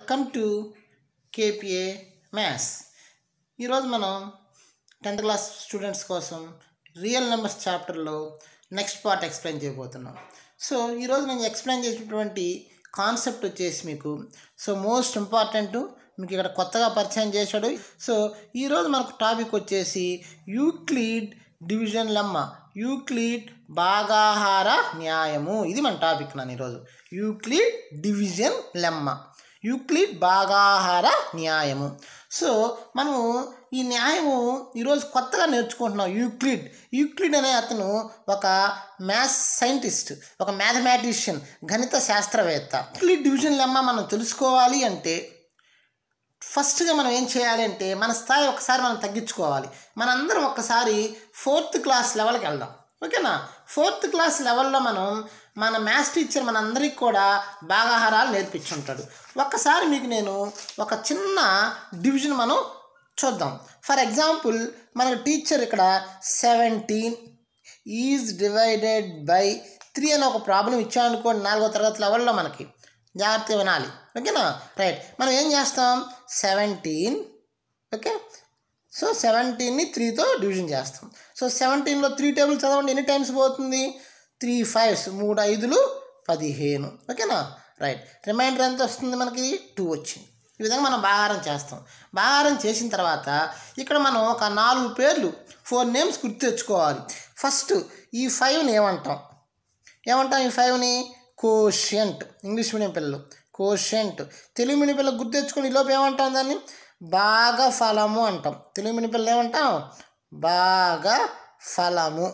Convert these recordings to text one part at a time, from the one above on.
welcome to కేపిఏ maths ఈరోజు మనం tenth class students కోసం రియల్ నెంబర్స్ చాప్టర్లో నెక్స్ట్ పార్ట్ ఎక్స్ప్లెయిన్ చేయబోతున్నాం సో ఈరోజు నేను ఎక్స్ప్లెయిన్ చేసినటువంటి కాన్సెప్ట్ వచ్చేసి మీకు సో మోస్ట్ ఇంపార్టెంట్ మీకు ఇక్కడ కొత్తగా పరిచయం చేశాడు సో ఈరోజు మనకు టాపిక్ వచ్చేసి యూక్లిడ్ డివిజన్ లెమ్మ యూక్లిడ్ భాగాహార న్యాయము ఇది మన టాపిక్ నాన్న ఈరోజు యూక్లిడ్ డివిజన్ లెమ్మ యూక్లిడ్ భాగాహార న్యాయము సో మనము ఈ న్యాయము ఈరోజు కొత్తగా నేర్చుకుంటున్నాం యూక్లిడ్ యూక్లిడ్ అనే అతను ఒక మ్యాథ్స్ సైంటిస్ట్ ఒక మ్యాథమెటిషియన్ గణిత శాస్త్రవేత్త యూక్లిడ్ డివిజన్ లెమ్మ మనం తెలుసుకోవాలి అంటే ఫస్ట్గా మనం ఏం చేయాలి అంటే మన స్థాయి ఒకసారి మనం తగ్గించుకోవాలి మనందరం ఒక్కసారి ఫోర్త్ క్లాస్ లెవెల్కి వెళ్దాం ఓకేనా ఫోర్త్ క్లాస్ లెవెల్లో మనం మన మ్యాథ్స్ టీచర్ మనందరికి కూడా భాగాహారాలు నేర్పించుంటాడు ఒక్కసారి మీకు నేను ఒక చిన్న డివిజన్ మనం చూద్దాం ఫర్ ఎగ్జాంపుల్ మనకు టీచర్ ఇక్కడ seventeen is divided by three అనే ఒక ప్రాబ్లం ఇచ్చామనుకోండి నాలుగో తరగతి లెవెల్లో మనకి జాగ్రత్త వినాలి ఓకేనా రైట్ మనం ఏం చేస్తాం సెవెంటీన్ ఓకే సో సెవెంటీన్ని త్రీతో డివిజన్ చేస్తాం సో సెవెంటీన్లో త్రీ టేబుల్ చదవండి ఎన్ని టైమ్స్ పోతుంది త్రీ ఫైవ్స్ మూడు ఐదులు పదిహేను ఓకేనా రైట్ రిమైండర్ ఎంత వస్తుంది మనకి టూ వచ్చింది ఈ విధంగా మనం భాగారం చేస్తాం భాగారం చేసిన తర్వాత ఇక్కడ మనం ఒక నాలుగు పేర్లు ఫోర్ నేమ్స్ గుర్తు తెచ్చుకోవాలి ఫస్ట్ ఈ ఫైవ్ని ఏమంటాం ఏమంటాం ఈ ఫైవ్ని కోషియంట్ ఇంగ్లీష్ మీడియం పిల్లలు కోషియంట్ తెలుగు మీడియం పిల్లలు గుర్తు తెచ్చుకొని ఈ లోపు ఏమంటాం దాన్ని బాగా ఫలము అంటాం తెలుగు మీడియం పిల్లలు ఏమంటాం బాగా ఫలము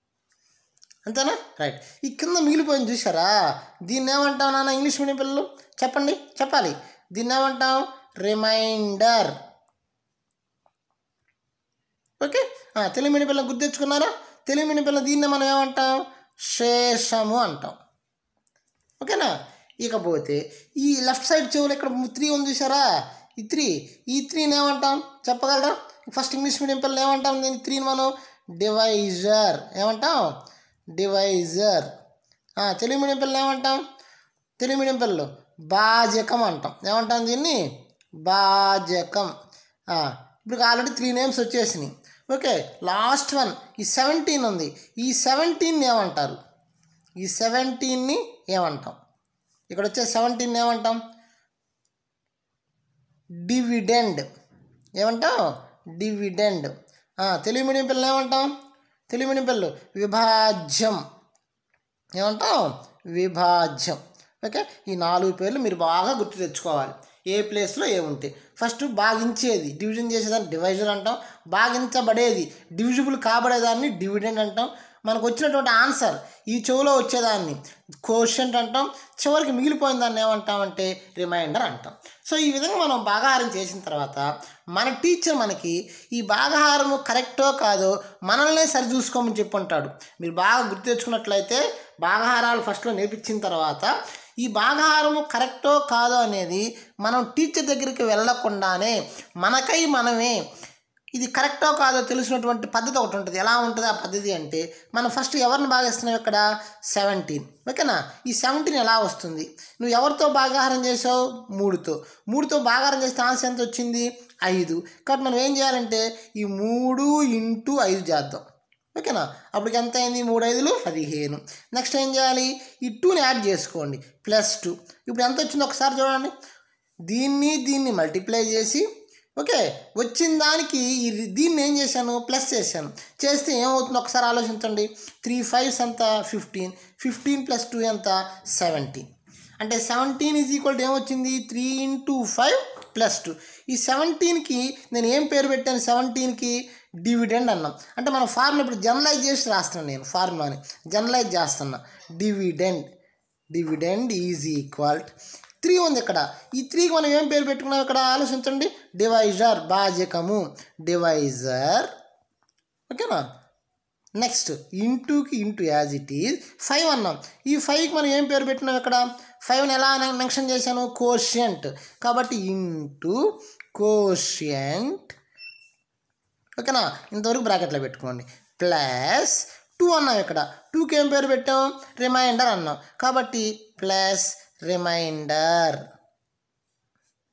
అంతేనా రైట్ ఈ కింద మిగిలిపోయింది చూసారా దీన్ని ఏమంటాం నాన్న ఇంగ్లీష్ మీడియం పిల్లలు చెప్పండి చెప్పాలి దీన్ని ఏమంటాం రిమైండర్ ఓకే ఆ, తెలుగు మీడియం పిల్లలు గుర్తు తెచ్చుకున్నారా తెలుగు మీడియం పిల్లలు దీన్ని మనం ఏమంటాం శేషము అంటాం ఓకేనా ఇకపోతే ఈ లెఫ్ట్ సైడ్ చెవులు ఇక్కడ త్రీ ఉంది చూసారా ఈ త్రీ ఈ త్రీని ఏమంటాం చెప్పగలరా ఫస్ట్ ఇంగ్లీష్ మీడియం పిల్లలు ఏమంటాం దీని త్రీని మనం డివైజర్ ఏమంటాం డివైజర్ ఆ, తెలుగు మీడియం పిల్లలు ఏమంటాం తెలుగు మీడియం పిల్లలు బాజకం అంటాం ఏమంటాం దీన్ని బాజకం ఆ, ఇప్పుడు ఆల్రెడీ త్రీ నేమ్స్ వచ్చేసినాయి ఓకే లాస్ట్ వన్ ఈ సెవెంటీన్ ఉంది ఈ సెవెంటీన్ ఏమంటారు ఈ సెవెంటీన్ని ఏమంటాం ఇక్కడ వచ్చే సెవెంటీన్ ఏమంటాం డివిడెండ్ ఏమంటాం డివిడెండ్ ఆ, తెలుగు మీడియం పిల్లలు ఏమంటాం తెలుగు మీడియం పిల్లలు విభాజ్యం ఏమంటాం విభాజ్యం ఓకే ఈ నాలుగు పేర్లు మీరు బాగా గుర్తు తెచ్చుకోవాలి ఏ ప్లేస్లో ఏముంటాయి ఫస్ట్ భాగించేది డివిజన్ చేసేదాన్ని డివైజర్ అంటాం భాగించబడేది డివిజిబుల్ కాబడేదాన్ని డివిడెండ్ అంటాం మనకు వచ్చినటువంటి ఆన్సర్ ఈ చెవులో వచ్చేదాన్ని క్వశ్చన్ అంటాం చివరికి మిగిలిపోయిన దాన్ని ఏమంటామంటే రిమైండర్ అంటాం సో ఈ విధంగా మనం భాగాహారం చేసిన తర్వాత మన టీచర్ మనకి ఈ భాగాహారము కరెక్టో కాదో మనల్నే సరి చూసుకోమని చెప్పి ఉంటాడు మీరు బాగా గుర్తు తెచ్చుకున్నట్లయితే భాగాహారాలు ఫస్ట్లో నేర్పించిన తర్వాత ఈ భాగాహారము కరెక్టో కాదో అనేది మనం టీచర్ దగ్గరికి వెళ్ళకుండానే మనకై మనమే ఇది కరెక్టో కాదో తెలిసినటువంటి పద్ధతి ఒకటి ఉంటుంది ఎలా ఉంటుంది ఆ పద్ధతి అంటే మనం ఫస్ట్ ఎవరిని భాగిస్తున్నాం ఇక్కడ సెవెంటీన్ ఓకేనా ఈ సెవెంటీన్ ఎలా వస్తుంది నువ్వు ఎవరితో భాగాహారం చేసావు మూడుతో మూడుతో భాగాహారం చేస్తే ఆన్సర్ ఎంత వచ్చింది ఐదు కాబట్టి మనం ఏం చేయాలంటే ఈ మూడు ఇంటూ ఐదు చేద్దాం ఓకేనా అప్పటికి ఎంత అయింది మూడు ఐదులు పదిహేను నెక్స్ట్ ఏం చేయాలి ఈ టూని యాడ్ చేసుకోండి ప్లస్ టూ ఇప్పుడు ఎంత వచ్చిందో ఒకసారి చూడండి దీన్ని దీన్ని మల్టిప్లై చేసి ఓకే వచ్చిన దానికి ఈ దీన్ని ఏం చేశాను ప్లస్ చేశాను చేస్తే ఏమవుతుందో ఒకసారి ఆలోచించండి త్రీ ఫైవ్స్ ఎంత ఫిఫ్టీన్ ఫిఫ్టీన్ ప్లస్ టూ ఎంత సెవెంటీన్ అంటే సెవెంటీన్ ఈజ్ ఈక్వల్ టు ఏమొచ్చింది three into five plus two ఈ సెవెంటీన్కి నేను ఏం పేరు పెట్టాను సెవెంటీన్కి డివిడెండ్ అన్నాం అంటే మన ఫార్ములా ఇప్పుడు జనరలైజ్ చేసి రాస్తున్నాను నేను ఫార్ములాని జనరలైజ్ చేస్తున్నా dividend dividend is equal three ఉంది ఇక్కడ ఈ త్రీకి మనం ఏం పేరు పెట్టుకున్నాం ఇక్కడ ఆలోచించండి డివైజర్ భాజకము డివైజర్ ఓకేనా నెక్స్ట్ ఇంటూకి into as it is five అన్నాం ఈ ఫైవ్కి మనం ఏం పేరు పెట్టినాం ఇక్కడ ఫైవ్ని ఎలా మెన్షన్ చేశాను కోషియంట్ కాబట్టి ఇంటూ కోషియంట్ ఓకేనా ఇంతవరకు బ్రాకెట్లో పెట్టుకోండి ప్లస్ టూ అన్నాం ఇక్కడ టూకి ఏం పేరు పెట్టాం రిమైండర్ అన్నాం కాబట్టి ప్లస్ రిమైండర్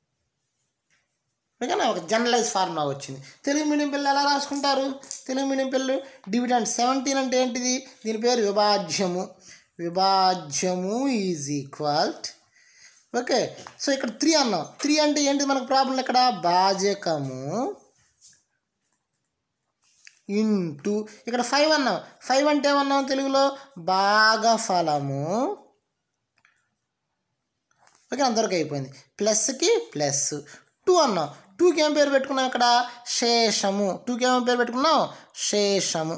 ఓకేనా ఒక జనరలైజ్ ఫార్ములా వచ్చింది తెలుగు మీడియం పిల్లలు ఎలా రాసుకుంటారు తెలుగు మీడియం పిల్లలు డివిడెండ్ సెవెంటీన్ అంటే ఏంటిది దీని పేరు విభాజ్యము విభాజ్యము ఈజ్ ఈక్వల్ ఓకే సో ఇక్కడ త్రీ అన్నాం త్రీ అంటే ఏంటి మనకు ప్రాబ్లం ఇక్కడ భాజకము ఇంటూ ఇక్కడ ఫైవ్ అన్నాం ఫైవ్ అంటే ఏమన్నాం తెలుగులో భాగఫలము ఓకే అంతవరకు అయిపోయింది ప్లస్కి ప్లస్ టూ అన్నాం టూకి ఏం పేరు పెట్టుకున్నాం ఇక్కడ శేషము టూకి ఏమేం పేరు పెట్టుకున్నాం శేషము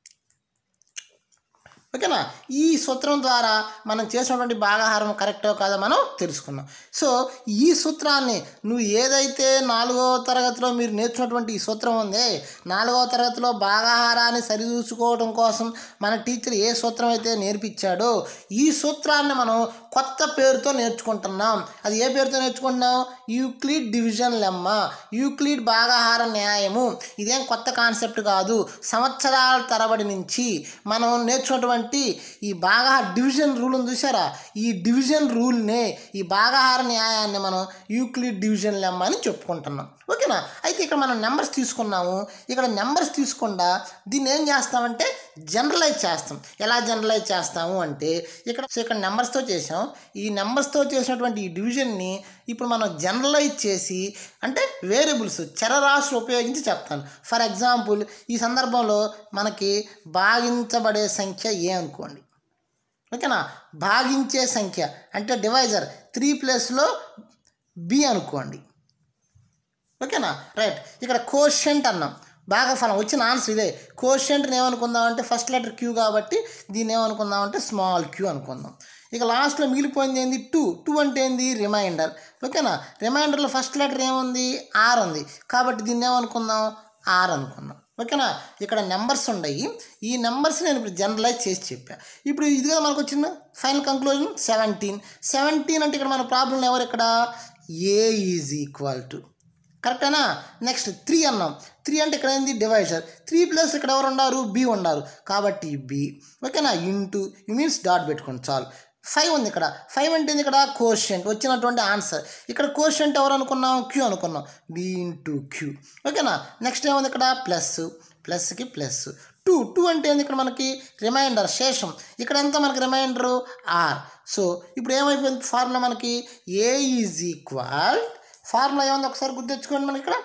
ఓకేనా ఈ సూత్రం ద్వారా మనం చేసినటువంటి భాగాహారం కరెక్టో కాదో మనం తెలుసుకున్నాం సో ఈ సూత్రాన్ని నువ్వు ఏదైతే నాలుగవ తరగతిలో మీరు నేర్చుకున్నటువంటి ఈ సూత్రం ఉంది నాలుగవ తరగతిలో భాగాహారాన్ని సరిచూసుకోవడం కోసం మన టీచర్ ఏ సూత్రం అయితే నేర్పించాడో ఈ సూత్రాన్ని మనం కొత్త పేరుతో నేర్చుకుంటున్నాం అది ఏ పేరుతో నేర్చుకుంటున్నాం యూక్లిడ్ డివిజన్ లెమ్మ యూక్లిడ్ భాగాహార న్యాయము ఇదేం కొత్త కాన్సెప్ట్ కాదు సంవత్సరాల తరబడి నుంచి మనం నేర్చుకున్నటువంటి ఈ భాగాహార డివిజన్ రూల్ ఉంది చూసారా ఈ డివిజన్ రూల్నే ఈ భాగాహార న్యాయాన్ని మనం యూక్లిడ్ డివిజన్ లెమ్మ అని చెప్పుకుంటున్నాం ఓకేనా అయితే ఇక్కడ మనం నెంబర్స్ తీసుకున్నాము ఇక్కడ నెంబర్స్ తీసుకుండా దీన్ని ఏం చేస్తామంటే జనరలైజ్ చేస్తాం ఎలా జనరలైజ్ చేస్తాము అంటే ఇక్కడ సో ఇక్కడ నెంబర్స్తో చేసాం ఈ నెంబర్స్తో చేసినటువంటి ఈ డివిజన్ని ఇప్పుడు మనం జనరలైజ్ చేసి అంటే వేరియబుల్స్ చరరాశులు ఉపయోగించి చెప్తాను ఫర్ ఎగ్జాంపుల్ ఈ సందర్భంలో మనకి భాగించబడే సంఖ్య ఏ అనుకోండి ఓకేనా భాగించే సంఖ్య అంటే డివైజర్ త్రీ ప్లస్లో బి అనుకోండి ఓకేనా రైట్ ఇక్కడ కోషంట్ అన్నాం భాగఫలం వచ్చిన ఆన్సర్ ఇదే కోషంట్ని ఏమనుకుందాం అంటే ఫస్ట్ లెటర్ క్యూ కాబట్టి దీన్ని ఏమనుకుందాం అంటే స్మాల్ క్యూ అనుకుందాం ఇక లాస్ట్లో మిగిలిపోయింది ఏంది టూ టూ అంటే ఏంది రిమైండర్ ఓకేనా రిమైండర్లో ఫస్ట్ లెటర్ ఏముంది ఆర్ ఉంది కాబట్టి దీన్ని ఏమనుకుందాం ఆర్ అనుకుందాం ఓకేనా ఇక్కడ నెంబర్స్ ఉన్నాయి ఈ నెంబర్స్ నేను ఇప్పుడు జనరలైజ్ చేసి చెప్పా ఇప్పుడు ఇది కదా మనకు వచ్చింది ఫైనల్ కంక్లూజన్ సెవెంటీన్ సెవెంటీన్ అంటే ఇక్కడ మన ప్రాబ్లం ఎవరు ఇక్కడ ఏ ఈజ్ ఈక్వల్ టు కరెక్టేనా నెక్స్ట్ త్రీ అన్నాం త్రీ అంటే ఇక్కడ ఏంది డివైజర్ త్రీ ప్లస్ ఇక్కడ ఎవరు ఉన్నారు బి ఉన్నారు కాబట్టి బి ఓకేనా ఇంటూ యూ మీన్స్ డాట్ పెట్టుకోండి చాలు ఫైవ్ ఉంది ఇక్కడ ఫైవ్ అంటే ఏంది ఇక్కడ కోషంట్ వచ్చినటువంటి ఆన్సర్ ఇక్కడ కోషంట్ ఎవరు అనుకున్నాం క్యూ అనుకున్నాం బి ఇంటూ క్యూ ఓకేనా నెక్స్ట్ ఏముంది ఇక్కడ ప్లస్ ప్లస్కి ప్లస్ టూ టూ అంటే ఏంది ఇక్కడ మనకి రిమైండర్ శేషం ఇక్కడ ఎంత మనకి రిమైండర్ ఆర్ సో ఇప్పుడు ఏమైపోయింది ఫార్ములా మనకి ఏ ఈజ్ ఈక్వల్ ఫార్ములా ఏముంది ఒకసారి గుర్తెచ్చుకోండి మనకి ఇక్కడ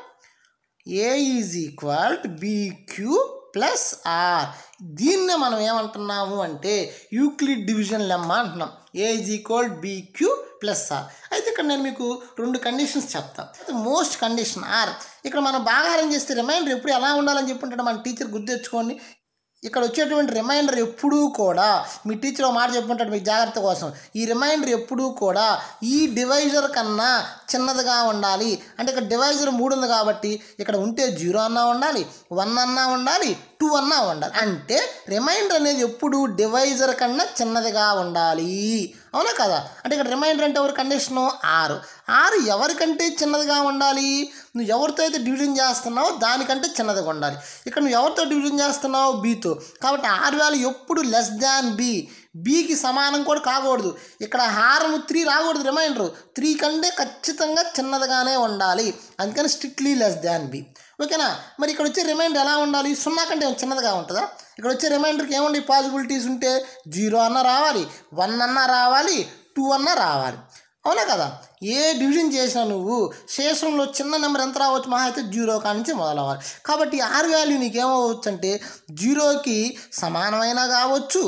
A is equal to BQ plus R దీన్నే మనం ఏమంటున్నాము అంటే యూక్లిడ్ డివిజన్ లెమ్మ అంటున్నాం A is equal BQ plus R అయితే ఇక్కడ నేను మీకు రెండు కండిషన్స్ చెప్తాను మోస్ట్ కండిషన్ ఆర్ ఇక్కడ మనం భాగారం చేస్తే రిమైండర్ ఎప్పుడు ఎలా ఉండాలని చెప్పుంటాడు మన టీచర్ గుర్తు తెచ్చుకోండి ఇక్కడ వచ్చేటువంటి రిమైండర్ ఎప్పుడూ కూడా మీ టీచర్ ఒక మాట చెప్పుకుంటాడు మీకు జాగ్రత్త కోసం ఈ రిమైండర్ ఎప్పుడూ కూడా ఈ డివైజర్ కన్నా చిన్నదిగా ఉండాలి అంటే ఇక్కడ డివైజర్ మూడు ఉంది కాబట్టి ఇక్కడ ఉంటే జీరో అన్నా ఉండాలి వన్ అన్నా ఉండాలి టూ అన్నా ఉండాలి అంటే రిమైండర్ అనేది ఎప్పుడు డివైజర్ కన్నా చిన్నదిగా ఉండాలి అవునా కదా అంటే ఇక్కడ రిమైండర్ అంటే ఎవరి కండిషను ఆరు ఆరు ఎవరికంటే చిన్నదిగా ఉండాలి నువ్వు ఎవరితో అయితే డివిజన్ చేస్తున్నావో దానికంటే చిన్నదిగా ఉండాలి ఇక్కడ నువ్వు ఎవరితో డివిజన్ చేస్తున్నావు బీతో కాబట్టి ఆర్ వాల్యూ ఎప్పుడు లెస్ దాన్ బి బీకి సమానం కూడా కాకూడదు ఇక్కడ హారం త్రీ రాకూడదు రిమైండర్ త్రీ కంటే ఖచ్చితంగా చిన్నదిగానే ఉండాలి అందుకని స్ట్రిక్ట్లీ లెస్ దాన్ బి ఓకేనా మరి ఇక్కడ వచ్చే రిమైండర్ ఎలా ఉండాలి సున్నా కంటే ఏమైనా చిన్నదిగా ఉంటుందా ఇక్కడ వచ్చే రిమైండర్కి ఏముండి పాసిబిలిటీస్ ఉంటే జీరో అన్నా రావాలి వన్ అన్నా రావాలి టూ అన్నా రావాలి అవునా కదా ఏ డివిజన్ చేసినా నువ్వు శేషంలో చిన్న నెంబర్ ఎంత రావచ్చు మహా అయితే జీరో కాడి నుంచి మొదలవ్వాలి కాబట్టి ఆర్ వాల్యూ నీకేమవచ్చు అంటే జీరోకి సమానమైన కావచ్చు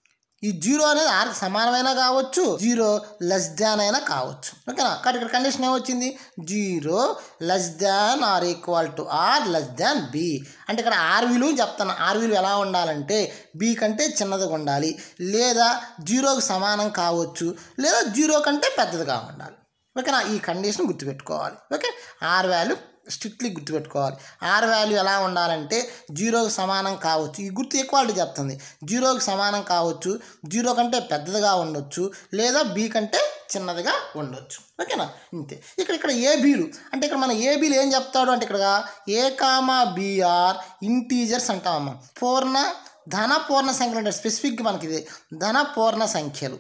ఈ జీరో అనేది ఆర్కి సమానమైన కావచ్చు జీరో లెస్ దాన్ అయినా కావచ్చు ఓకేనా కాబట్టి ఇక్కడ కండిషన్ ఏమొచ్చింది zero less than are equal to are less than B అంటే ఇక్కడ ఆర్ విలువ చెప్తాను ఆర్ విలువ ఎలా ఉండాలంటే బి కంటే చిన్నదిగా ఉండాలి లేదా జీరోకి సమానం కావచ్చు లేదా జీరో కంటే పెద్దదిగా ఉండాలి ఓకేనా ఈ కండిషన్ గుర్తుపెట్టుకోవాలి ఓకే ఆర్ వాల్యూ స్ట్రిక్ట్లీ గుర్తుపెట్టుకోవాలి ఆర్ వాల్యూ ఎలా ఉండాలంటే జీరోకి సమానం కావచ్చు ఈ గుర్తు ఈక్వాలిటీ చెప్తుంది జీరోకి సమానం కావచ్చు జీరో కంటే పెద్దదిగా ఉండొచ్చు లేదా బి కంటే చిన్నదిగా ఉండొచ్చు ఓకేనా ఇంతే ఇక్కడ ఇక్కడ ఏబీలు అంటే ఇక్కడ మన ఏబీలు ఏం చెప్తాడు అంటే ఇక్కడ ఏ కామా బీఆర్ ఇంటీజర్స్ అంటామమ్మా పూర్ణ ధన పూర్ణ సంఖ్యలు అంటే స్పెసిఫిక్గా మనకి ఇది ధన పూర్ణ సంఖ్యలు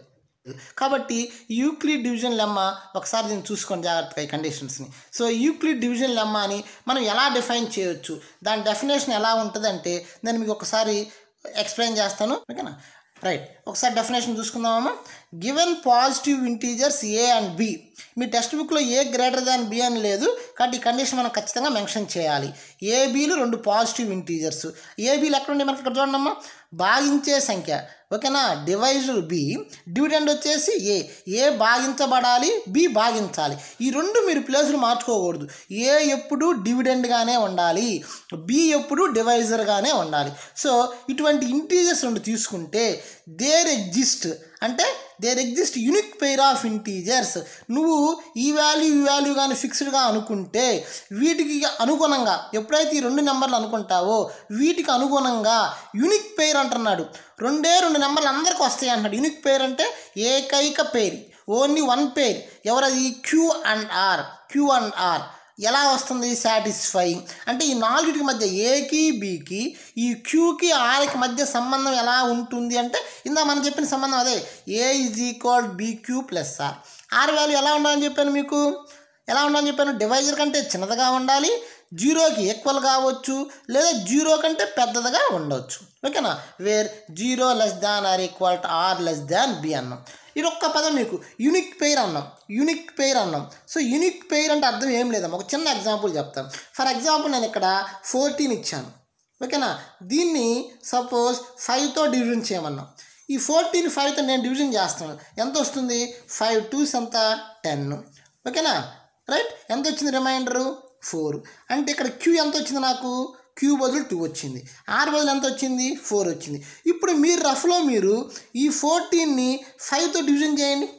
కాబట్టి యూక్లిడ్ డివిజన్ లెమ్మ ఒకసారి దీన్ని చూసుకోండి జాగ్రత్తగా ఈ కండిషన్స్ని సో యూక్లిడ్ డివిజన్ లెమ్మ అని మనం ఎలా డిఫైన్ చేయొచ్చు దాని డెఫినేషన్ ఎలా ఉంటుందంటే నేను మీకు ఒకసారి ఎక్స్ప్లెయిన్ చేస్తాను ఓకేనా రైట్ ఒకసారి డెఫినేషన్ చూసుకుందామమ్మా given positive integers a and b మీ టెక్స్ట్ బుక్లో ఏ గ్రేటర్ దాన్ బి అని లేదు కాబట్టి ఈ కండిషన్ మనం ఖచ్చితంగా మెన్షన్ చేయాలి ఏబీలు రెండు పాజిటివ్ ఇంటీజర్స్ ఏబీలు ఎక్కడ ఉండే మనకి ఇక్కడ చూడండి అమ్మా భాగించే సంఖ్య ఓకేనా డివైజర్ బి డివిడెండ్ వచ్చేసి ఏ ఏ భాగించబడాలి బి భాగించాలి ఈ రెండు మీరు ప్లేసులు మార్చుకోకూడదు ఏ ఎప్పుడు డివిడెండ్గానే ఉండాలి బి ఎప్పుడు డివైజర్గానే ఉండాలి సో ఇటువంటి ఇంటీజర్స్ రెండు తీసుకుంటే దేర్ ఎగ్జిస్ట్ అంటే there exist unique pair of integers నువ్వు ఈ వాల్యూ ఈ వాల్యూ కానీ ఫిక్స్డ్గా అనుకుంటే వీటికి అనుగుణంగా ఎప్పుడైతే ఈ రెండు నెంబర్లు అనుకుంటావో వీటికి అనుగుణంగా యూనిక్ పెయిర్ అంటున్నాడు రెండే రెండు నెంబర్లు అందరికీ వస్తాయి అంటున్నాడు యూనిక్ పెయిర్ అంటే ఏకైక పేరు ఓన్లీ వన్ పేర్ ఎవరది q and r q and r ఎలా వస్తుంది సాటిస్ఫైయింగ్ అంటే ఈ నాలుగిటికి మధ్య ఏకి బీకి ఈ క్యూకి ఆర్కి మధ్య సంబంధం ఎలా ఉంటుంది అంటే ఇందా మనం చెప్పిన సంబంధం అదే a is equal BQ plus r r value ఎలా ఉండాలని చెప్పాను మీకు ఎలా ఉండాలని చెప్పాను డివైజర్ కంటే చిన్నదిగా ఉండాలి జీరోకి ఈక్వల్ కావచ్చు లేదా జీరో కంటే పెద్దదిగా ఉండవచ్చు ఓకేనా where zero less than are equal to are less than b అన్నాం ఇది ఒక్క పదం మీకు యూనిక్ పెయిర్ అన్నాం యూనిక్ పెయిర్ అన్నాం సో యూనిక్ పెయిర్ అంటే అర్థం ఏం లేదమ్మా ఒక చిన్న ఎగ్జాంపుల్ చెప్తాను ఫర్ ఎగ్జాంపుల్ నేను ఇక్కడ ఫోర్టీన్ ఇచ్చాను ఓకేనా దీన్ని సపోజ్ ఫైవ్తో డివిజన్ చేయమన్నాం ఈ ఫోర్టీన్ ఫైవ్తో నేను డివిజన్ చేస్తాను ఎంత వస్తుంది ఫైవ్ టూస్ ఎంత టెన్ ఓకేనా రైట్ ఎంత వచ్చింది రిమైండరు ఫోర్ అంటే ఇక్కడ క్యూ ఎంత వచ్చింది నాకు క్యూ బదులు టూ వచ్చింది ఆర్ బదులు ఎంత వచ్చింది ఫోర్ వచ్చింది ఇప్పుడు మీరు రఫ్లో మీరు ఈ ఫోర్టీన్ని ఫైవ్తో డివిజన్ చేయండి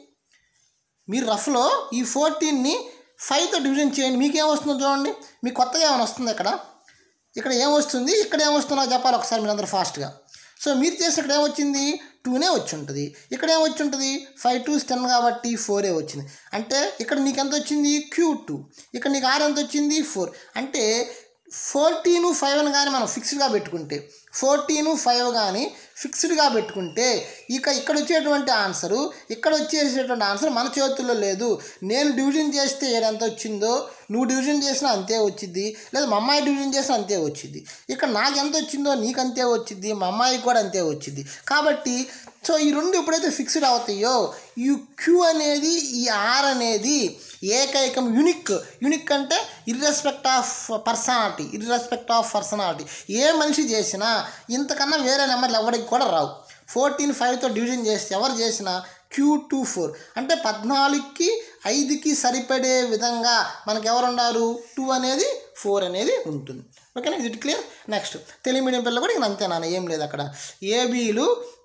మీరు రఫ్లో ఈ ఫోర్టీన్ని ఫైవ్తో డివిజన్ చేయండి మీకు ఏమొస్తుందో చూడండి మీకు కొత్తగా ఏమైనా వస్తుంది ఇక్కడ ఇక్కడ ఏమొస్తుంది ఇక్కడ ఏమొస్తుందో చెప్పాలి ఒకసారి మీరు అందరూ ఫాస్ట్గా సో మీరు చేసిన ఇక్కడ ఏమొచ్చింది టూనే వచ్చి ఉంటుంది ఇక్కడ ఏమొచ్చి ఉంటుంది ఫైవ్ టూస్ టెన్ కాబట్టి ఫోరే వచ్చింది అంటే ఇక్కడ నీకు ఎంత వచ్చింది క్యూ టూ ఇక్కడ నీకు ఆర్ ఎంత వచ్చింది ఫోర్ అంటే ఫోర్టీన్ ఫైవ్ని కానీ మనం ఫిక్స్డ్గా పెట్టుకుంటే ఫోర్టీన్ ఫైవ్ కానీ ఫిక్స్డ్గా పెట్టుకుంటే ఇక ఇక్కడ వచ్చేటువంటి ఆన్సరు ఇక్కడ వచ్చేసేటువంటి ఆన్సర్ మన చేతుల్లో లేదు నేను డివిజన్ చేస్తే ఏడంత వచ్చిందో నువ్వు డివిజన్ చేసినా అంతే వచ్చింది లేదా మా అమ్మాయి డివిజన్ చేసినా అంతే వచ్చింది ఇక్కడ నాకు ఎంత వచ్చిందో నీకు అంతే వచ్చింది మా అమ్మాయికి కూడా అంతే వచ్చింది కాబట్టి సో ఈ రెండు ఎప్పుడైతే ఫిక్స్డ్ అవుతాయో ఈ క్యూ అనేది ఈ ఆర్ అనేది ఏకైకం యునిక్ యునిక్ అంటే irrespective of personality irrespective of personality ఏ మనిషి చేసినా ఇంతకన్నా వేరే నెంబర్లు ఎవరికి కూడా రావు ఫోర్టీన్ ఫైవ్తో డివిజన్ చేస్తే ఎవరు చేసినా క్యూ టూ ఫోర్ అంటే పద్నాలుగుకి ఐదుకి సరిపడే విధంగా మనకు ఎవరు ఉన్నారు టూ అనేది ఫోర్ అనేది ఉంటుంది ఓకేనా ఇది క్లియర్ నెక్స్ట్ తెలుగు మీడియం పిల్లలు కూడా ఇక అంతేనా ఏం లేదు అక్కడ ఏబీలు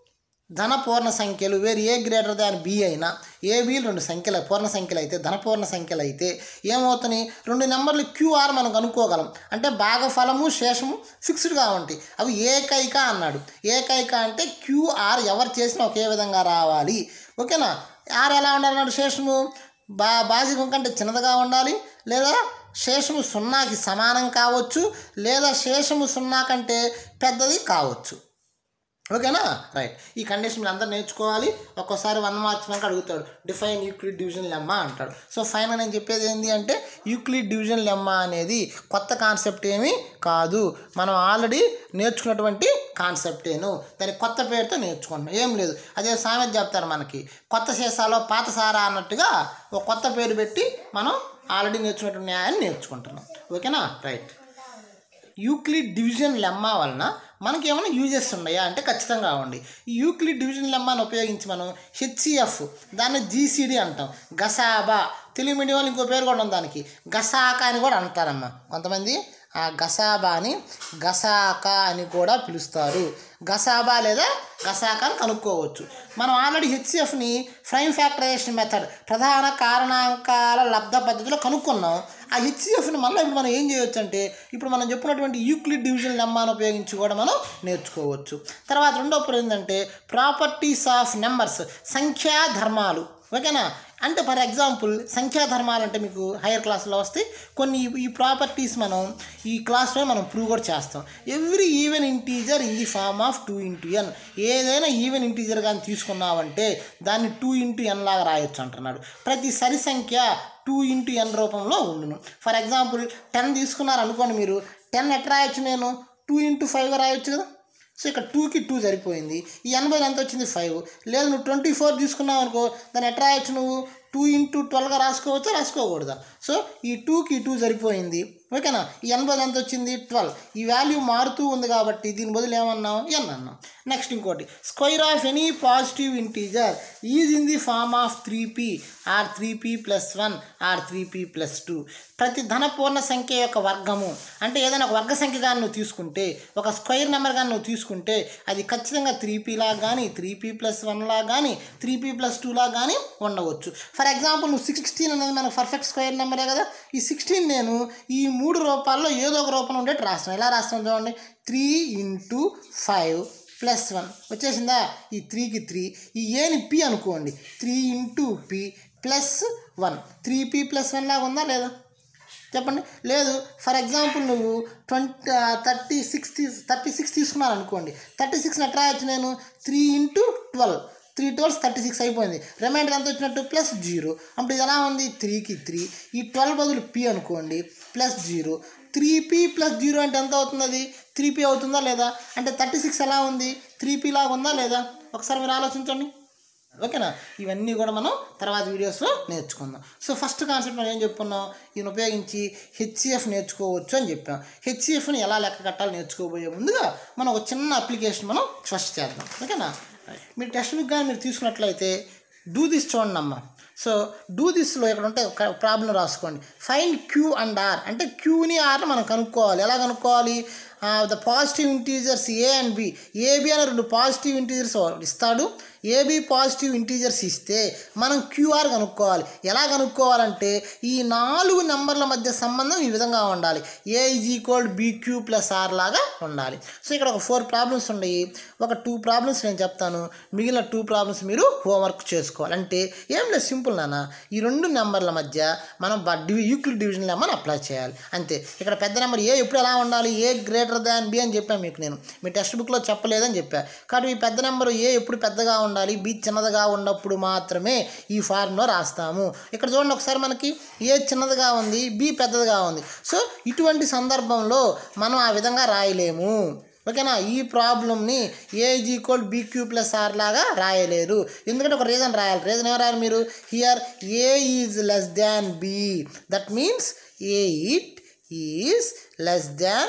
ధన పూర్ణ సంఖ్యలు వేరు ఏ గ్రేటర్ దాన్ బి అయినా ఏబీలు రెండు సంఖ్యలు పూర్ణ సంఖ్యలు అయితే ధన పూర్ణ సంఖ్యలు అయితే ఏమవుతున్నాయి రెండు నెంబర్లు క్యూఆర్ మనం కనుక్కోగలం అంటే భాగఫలము శేషము ఫిక్స్డ్గా ఉంటాయి అవి ఏకైక అన్నాడు ఏకైక అంటే క్యూఆర్ ఎవరు చేసినా ఒకే విధంగా రావాలి ఓకేనా ఆర్ ఎలా ఉండాలన్నాడు శేషము బా బాజికం కంటే చిన్నదిగా ఉండాలి లేదా శేషము సున్నాకి సమానం కావచ్చు లేదా శేషము సున్నా కంటే పెద్దది కావచ్చు ఓకేనా రైట్ ఈ కండిషన్ మీరు అందరూ నేర్చుకోవాలి ఒక్కోసారి వన్ మార్క్స్ మనకు అడుగుతాడు డిఫైన్ యూక్లిడ్ డివిజన్ లెమ్మా అంటాడు సో ఫైనల్ నేను చెప్పేది ఏంటి అంటే యూక్లిడ్ డివిజన్ లెమ్మా అనేది కొత్త కాన్సెప్ట్ ఏమీ కాదు మనం ఆల్రెడీ నేర్చుకున్నటువంటి కాన్సెప్టేను దాని కొత్త పేరుతో నేర్చుకుంటున్నాం ఏం లేదు అదే సామెత చెప్తారు మనకి కొత్త సీసాలో పాత సారా అన్నట్టుగా ఒక కొత్త పేరు పెట్టి మనం ఆల్రెడీ నేర్చుకున్నటువంటి న్యాయాన్ని నేర్చుకుంటున్నాం ఓకేనా రైట్ యూక్లిడ్ డివిజన్ లెమ్మా వలన మనకి ఏమైనా యూజెస్ ఉన్నాయా అంటే ఖచ్చితంగా ఉంది ఈ యూక్లిడ్ డివిజన్ లెమ్మాని ఉపయోగించి మనం హెచ్సిఎఫ్ దాన్ని జీసీడీ అంటాం గసాబా తెలుగు మీడియం వాళ్ళు ఇంకో పేరు కూడా ఉంది దానికి గసాక అని కూడా అంటారమ్మా కొంతమంది ఆ గసాబాని గసాక అని కూడా పిలుస్తారు గసాబా లేదా గసాక అని కనుక్కోవచ్చు మనం ఆల్రెడీ హెచ్సిఎఫ్ని ఫ్రైమ్ ఫ్యాక్టరైజేషన్ మెథడ్ ప్రధాన కారణాంకాల లబ్ధ పద్ధతిలో కనుక్కున్నాం ఆ హెచ్సిఎఫ్ని మళ్ళీ ఇప్పుడు మనం ఏం చేయొచ్చు అంటే ఇప్పుడు మనం చెప్పినటువంటి యూక్లిడ్ డివిజన్ లెమ్మాను ఉపయోగించి కూడా మనం నేర్చుకోవచ్చు తర్వాత రెండో ఏంటంటే ప్రాపర్టీస్ ఆఫ్ నెంబర్స్ సంఖ్యా ధర్మాలు ఓకేనా అంటే ఫర్ ఎగ్జాంపుల్ సంఖ్యాధర్మాలు అంటే మీకు హైయర్ క్లాస్లో వస్తాయి కొన్ని ఈ- ఈ ప్రాపర్టీస్ మనం ఈ క్లాస్లో మనం ప్రూవ్ కూడా చేస్తాం every even integer in the form of two into n ఏదైనా ఈవెన్ ఇంటీజర్ కానీ తీసుకున్నామంటే దాన్ని టూ ఇంటూ ఎన్ లాగా రాయొచ్చు అంటున్నాడు ప్రతి సరి సంఖ్య టూ ఇంటూ ఎన్ రూపంలో ఉండును ఫర్ ఎగ్జాంపుల్ టెన్ తీసుకున్నారు అనుకోండి మీరు టెన్ ఎట్లా రాయొచ్చు నేను టూ ఇంటూ ఫైవ్గా రాయొచ్చు కదా సో ఇక్కడ టూకి టూ సరిపోయింది ఈ ఎనభై ఎంత వచ్చింది ఫైవ్ లేదు నువ్వు ట్వంటీ ఫోర్ తీసుకున్నావు అనుకో దాన్ని ఎట్లా రాయొచ్చు నువ్వు టూ ఇంటూ ట్వెల్వ్గా రాసుకోవచ్చా రాసుకోకూడదా సో ఈ టూకి టూ సరిపోయింది ఓకేనా ఈ ఎనభై ఎంత వచ్చింది ట్వెల్వ్ ఈ వాల్యూ మారుతూ ఉంది కాబట్టి దీని బదులు ఏమన్నాం ఎన్ అన్నాం నెక్స్ట్ ఇంకోటి square of any positive integer is in the form of three p or three p plus one or three p plus two ప్రతి ధన పూర్ణ సంఖ్య యొక్క వర్గము అంటే ఏదైనా ఒక వర్గ సంఖ్య కానీ నువ్వు తీసుకుంటే ఒక స్క్వైర్ నెంబర్ కానీ నువ్వు తీసుకుంటే అది ఖచ్చితంగా త్రీ పీ లాగా కానీ త్రీ పీ ప్లస్ వన్ లాగా కానీ త్రీ పీ ప్లస్ టూ లాగా కానీ ఉండవచ్చు ఫర్ ఎగ్జాంపుల్ నువ్వు సిక్స్టీన్ అనేది మనకు పర్ఫెక్ట్ స్క్వైర్ నెంబరే కదా ఈ సిక్స్టీన్ నేను ఈ మూడు రూపాల్లో ఏదో ఒక రూపంలో ఉండేట్టు రాస్తాను ఎలా రాస్తాను చూడండి three into five plus one వచ్చేసిందా ఈ త్రీకి త్రీ ఈ ఏని పి అనుకోండి three into p plus one three p plus one లాగా ఉందా లేదా చెప్పండి లేదు ఫర్ ఎగ్జాంపుల్ నువ్వు twenty thirty six thirty six తీసుకున్నాను అనుకోండి థర్టీ సిక్స్ ఎట్లా రాయొచ్చు నేను three into twelve three twelves thirty six అయిపోయింది రిమైండర్ ఎంత వచ్చినట్టు ప్లస్ జీరో అప్పుడు ఇది ఎలా ఉంది త్రీకి త్రీ ఈ ట్వెల్వ్ బదులు పి అనుకోండి plus zero three p plus zero అంటే ఎంత అవుతుంది అది త్రీ పీ అవుతుందా లేదా అంటే థర్టీ సిక్స్ ఎలా ఉంది త్రీ పీ లాగా ఉందా లేదా ఒకసారి మీరు ఆలోచించండి ఓకేనా ఇవన్నీ కూడా మనం తర్వాత వీడియోస్లో నేర్చుకుందాం సో ఫస్ట్ కాన్సెప్ట్ మనం ఏం చెప్పుకున్నాం ఈయన ఉపయోగించి హెచ్సిఎఫ్ నేర్చుకోవచ్చు అని చెప్పాం హెచ్సిఎఫ్ని ఎలా లెక్క కట్టాలి నేర్చుకోబోయే ముందుగా మనం ఒక చిన్న అప్లికేషన్ మనం ఫస్ట్ చేద్దాం ఓకేనా మీరు టెక్స్ట్ బుక్ కానీ మీరు తీసుకున్నట్లయితే డూ దిస్ చూడండి అమ్మ సో డూ దిస్లో ఇక్కడ ఉంటే ఒక ప్రాబ్లం రాసుకోండి ఫైండ్ క్యూ అండ్ ఆర్ అంటే క్యూని ఆర్ని మనం కనుక్కోవాలి ఎలా కనుక్కోవాలి the positive integers a and b a b అనే రెండు పాజిటివ్ ఇంటీజర్స్ ఇస్తాడు ఏబి పాజిటివ్ ఇంటీజర్స్ ఇస్తే మనం క్యూఆర్ కనుక్కోవాలి ఎలా కనుక్కోవాలంటే ఈ నాలుగు నెంబర్ల మధ్య సంబంధం ఈ విధంగా ఉండాలి a is equal BQ plus r లాగా ఉండాలి సో ఇక్కడ ఒక ఫోర్ ప్రాబ్లమ్స్ ఉన్నాయి ఒక టూ ప్రాబ్లమ్స్ నేను చెప్తాను మిగిలిన టూ ప్రాబ్లమ్స్ మీరు హోంవర్క్ చేసుకోవాలి అంటే ఏం లేదు సింపుల్ నాన్న ఈ రెండు నెంబర్ల మధ్య మనం డివి యూక్లిడ్ డివిజన్ నెంబర్ అప్లై చేయాలి అంతే ఇక్కడ పెద్ద నెంబర్ ఏ ఎప్పుడు ఎలా ఉండాలి ఏ గ్రేటర్ దాన్ బి అని చెప్పాను మీకు నేను మీ టెక్స్ట్ బుక్లో చెప్పలేదని చెప్పా కాబట్టి ఈ పెద్ద నెంబర్ ఏ ఎప్పుడు పెద్దగా ఉండాలి బి చిన్నదిగా ఉన్నప్పుడు మాత్రమే ఈ ఫార్ములా రాస్తాము ఇక్కడ చూడండి ఒకసారి మనకి ఏ చిన్నదిగా ఉంది బి పెద్దదిగా ఉంది సో ఇటువంటి సందర్భంలో మనం ఆ విధంగా రాయలేము ఓకేనా ఈ ప్రాబ్లమ్ని a is equal BQ plus r లాగా రాయలేరు ఎందుకంటే ఒక రీజన్ రాయాలి రీజన్ ఏం రాయాలి మీరు here a is less than b that means a it is less than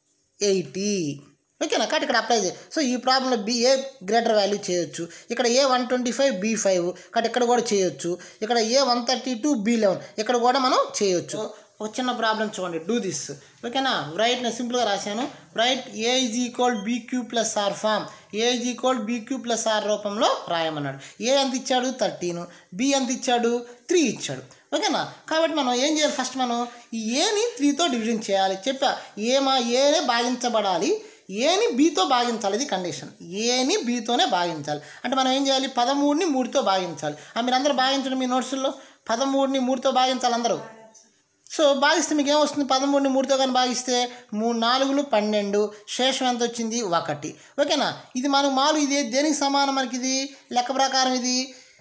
eighty ఓకేనా కాబట్టి ఇక్కడ అప్లై చేయి సో ఈ ప్రాబ్లంలో బి ఏ గ్రేటర్ వాల్యూ చేయొచ్చు ఇక్కడ a one twenty five b five కాబట్టి ఇక్కడ కూడా చేయొచ్చు ఇక్కడ a one thirty two b eleven ఇక్కడ కూడా మనం చేయొచ్చు ఒక చిన్న ప్రాబ్లం చూడండి డూ దిస్ ఓకేనా రైట్ నేను సింపుల్గా రాశాను right a is equal BQ plus r form a is equal BQ plus r రూపంలో రాయమన్నాడు ఏ ఎంత ఇచ్చాడు థర్టీన్ బి ఎంత ఇచ్చాడు త్రీ ఇచ్చాడు ఓకేనా కాబట్టి మనం ఏం చేయాలి ఫస్ట్ మనం ఈ ఏని త్రీతో డివిజన్ చేయాలి చెప్పా ఏమా ఏనే భాగించబడాలి ఏని బీతో భాగించాలి ఇది కండిషన్ ఏని బీతోనే భాగించాలి అంటే మనం ఏం చేయాలి పదమూడుని మూడుతో భాగించాలి ఆ మీరు అందరూ భాగించండి మీ నోట్స్లో పదమూడుని మూడుతో భాగించాలి అందరూ సో భాగిస్తే మీకు ఏమొస్తుంది పదమూడుని మూడుతో కానీ భాగిస్తే మూడు నాలుగులు పన్నెండు శేషం ఎంత వచ్చింది ఒకటి ఓకేనా ఇది మనకు మాలు ఇది దేనికి సమానం మనకి ఇది లెక్క ప్రకారం ఇది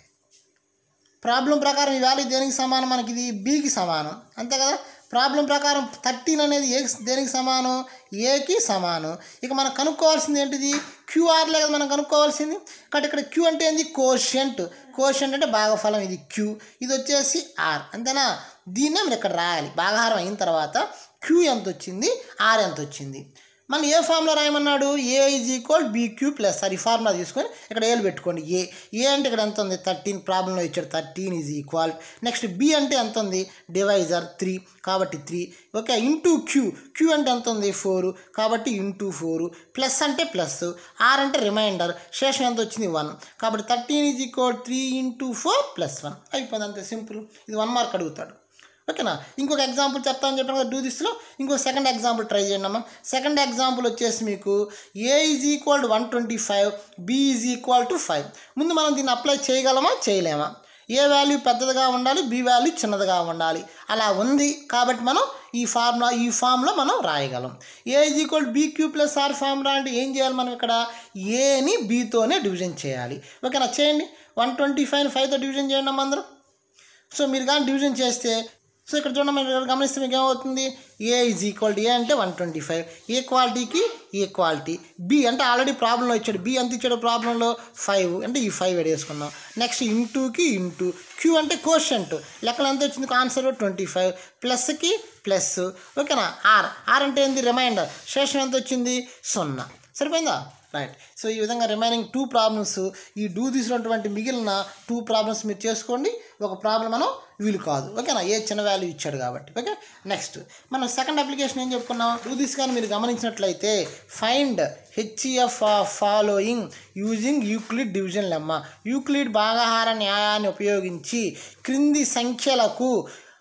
ప్రాబ్లం ప్రకారం ఈ వాల్యూ దేనికి సమానం మనకి ఇది బీకి సమానం అంతే కదా ప్రాబ్లం ప్రకారం థర్టీన్ అనేది ఏ దేనికి సమానం ఏకి సమానం ఇక మనం కనుక్కోవాల్సింది ఏంటిది క్యూఆర్ లేదు మనం కనుక్కోవాల్సింది కాబట్టి ఇక్కడ క్యూ అంటే ఏంది కోషంట్ కోషంట్ అంటే భాగఫలం ఇది క్యూ ఇది వచ్చేసి ఆర్ అంతేనా దీన్నే మనం ఇక్కడ రాయాలి భాగహారం అయిన తర్వాత క్యూ ఎంత వచ్చింది ఆర్ ఎంత వచ్చింది మళ్ళీ ఏ ఫార్ములా రాయమన్నాడు a is equal BQ plus sir ఈ ఫార్ములా తీసుకొని ఇక్కడ ఏలు పెట్టుకోండి ఏ ఏ అంటే ఇక్కడ ఎంత ఉంది థర్టీన్ ప్రాబ్లంలో ఇచ్చాడు thirteen is equal next b అంటే ఎంత ఉంది డివైజర్ త్రీ కాబట్టి three okay into q q అంటే ఎంత ఉంది ఫోర్ కాబట్టి ఇంటూ ఫోర్ ప్లస్ అంటే ప్లస్ ఆర్ అంటే రిమైండర్ శేషం ఎంత వచ్చింది వన్ కాబట్టి thirteen is equal three into four plus one అయిపోయింది అంతే సింపుల్ ఇది వన్ మార్క్ అడుగుతాడు ఓకేనా ఇంకొక ఎగ్జాంపుల్ చెప్తాను చెప్పాను కదా డూ దిస్లో ఇంకో సెకండ్ ఎగ్జాంపుల్ ట్రై చేయండి అమ్మా సెకండ్ ఎగ్జాంపుల్ వచ్చేసి మీకు a is equal to one twenty five b is equal to five ముందు మనం దీన్ని అప్లై చేయగలమా చేయలేమా ఏ వాల్యూ పెద్దదిగా ఉండాలి బి వాల్యూ చిన్నదిగా ఉండాలి అలా ఉంది కాబట్టి మనం ఈ ఫార్ములా ఈ ఫామ్లో మనం రాయగలం a is equal b q plus r formula అంటే ఏం చేయాలి మనం ఇక్కడ ఏని బీతోనే డివిజన్ చేయాలి ఓకేనా చేయండి వన్ ట్వంటీ ఫైవ్ ఫైవ్తో డివిజన్ చేయండి అమ్మ అందరూ సో మీరు కానీ డివిజన్ చేస్తే సో ఇక్కడ చూడండి మీరు ఇక్కడ గమనిస్తే మీకు ఏమవుతుంది a is equal to a అంటే వన్ ట్వంటీ ఫైవ్ ఈక్వాలిటీకి ఈక్వాలిటీ బి అంటే ఆల్రెడీ ప్రాబ్లంలో ఇచ్చాడు బి ఎంత ఇచ్చాడు ప్రాబ్లంలో ఫైవ్ అంటే ఈ ఫైవ్ వేసుకున్నాం నెక్స్ట్ ఇంటూకి ఇంటూ క్యూ అంటే కోషంట్ లెక్కలు ఎంత వచ్చింది ఆన్సర్ ట్వంటీ ఫైవ్ ప్లస్కి ప్లస్ ఓకేనా ఆర్ ఆర్ అంటే ఏంది రిమైండర్ శేషం ఎంత వచ్చింది సున్నా సరిపోయిందా రైట్ సో ఈ విధంగా రిమైనింగ్ టూ ప్రాబ్లమ్స్ ఈ డూ తీసినటువంటి మిగిలిన టూ ప్రాబ్లమ్స్ మీరు చేసుకోండి ఒక ప్రాబ్లం మనం వీలు కాదు ఓకేనా ఏ చిన్న వాల్యూ ఇచ్చాడు కాబట్టి ఓకే నెక్స్ట్ మనం సెకండ్ అప్లికేషన్ ఏం చెప్పుకున్నాం డూ దిస్ కానీ మీరు గమనించినట్లయితే find HCF of following using Euclid division lemma Euclid భాగాహార న్యాయాన్ని ఉపయోగించి క్రింది సంఖ్యలకు